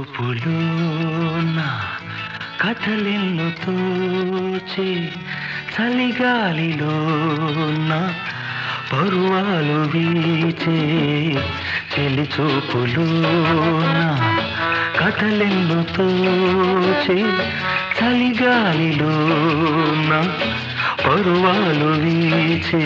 చూపులోన కథలెన్ను తోచి చలిగాలిలోన పరువాలు వీచే చెలి చూపులోన కథలెన్ను తోచి చలిగాలిలోన పరువాలు వీచే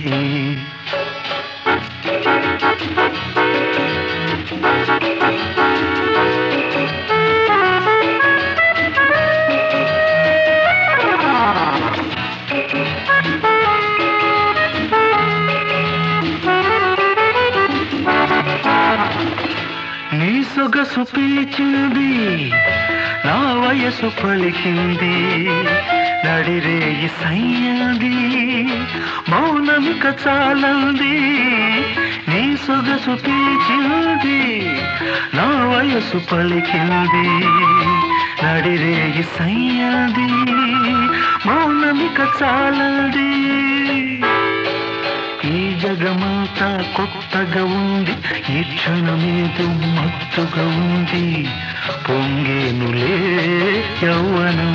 నీ సొగసు పిలిచింది నా వయసు పలికింది నడిరేయి సయ్యది మౌనమిక చాలంది నీ సొగసు పిలిచింది నా వయసు పలికింది నడిరేయి సయ్యది మౌనమిక చాలంది ఈ జగమంతా కొత్తగా ఉంది ఈ క్షణమేదో మత్తుగా ఉంది పొంగేనులే యౌవనం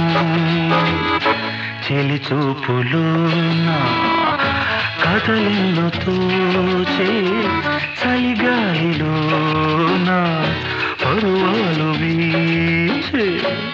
చెలి చూపులోన కథలెన్ను తోచే చలిగాలిలోన పరువాలు వీచే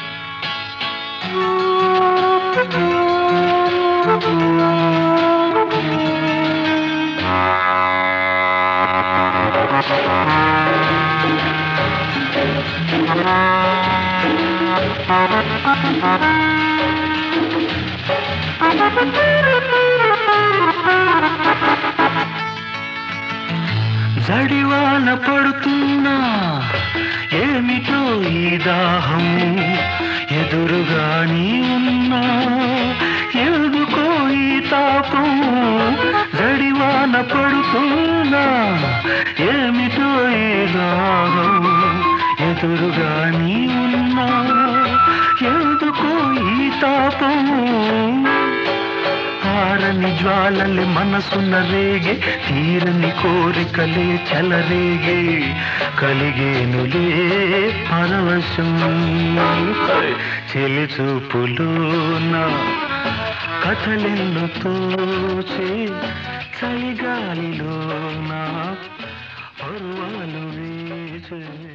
జడివాన పడుతున్నా ఏమిటో ఈ దాహం ఎదురుగా నీ ఉన్నా ఎందుకో ఈ తాపం జడివాన పడుతున్నా ఏమిటో ఈ దాహం ఎదురుగా నీ ఉన్నా ఎందుకో ఈ తాపం ఆరని జ్వాలలే మనసున రేగే తీరని కోరికలే చెలరేగే కలిగేనులే పరవశం చెలి చూపులోన కథలెన్ను తోచే చలిగాలిలోన పర్వాలు వీచే